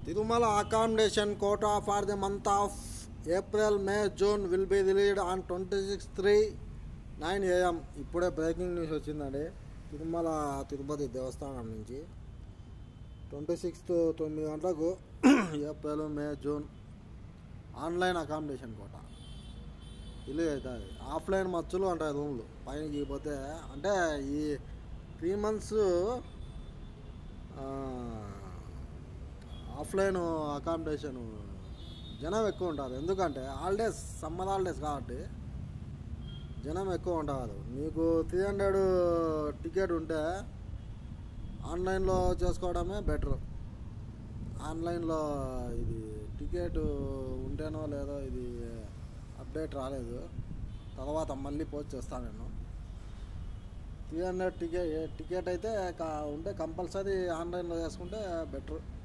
Tirumala accommodation quota for the month of April May June will be released on twenty six three nine AM ఇప్పుడే breaking news వచ్చిందండి తిరుమల తిరుపతి దేవస్థానం నుంచి twenty sixth తొమ్మిది గంటలకు April May June online accommodation quota ఇల్లు అవుతుంది offline మచ్చులు ఉంటాయి రూమ్లు పైన గీపోతే అంటే ఈ త్రీ మంత్స్ ఆఫ్లైన్ అకామిడేషన్ జనం ఎక్కువ ఉంటారు ఎందుకంటే హాలిడేస్ సమ్మర్ హాలిడేస్ కాబట్టి జనం ఎక్కువ ఉంటారు మీకు త్రీ హండ్రెడ్ టికెట్ ఉంటే ఆన్లైన్లో చేసుకోవడమే బెటర్ ఆన్లైన్లో ఇది టికెట్ ఉంటేనో లేదో ఇది అప్డేట్ రాలేదు తర్వాత మళ్ళీ పోస్ట్ చేస్తాను నేను త్రీ హండ్రెడ్ టికెట్ టికెట్ అయితే కా- ఉంటే కంపల్సరీ ఆన్లైన్లో చేసుకుంటే బెటర్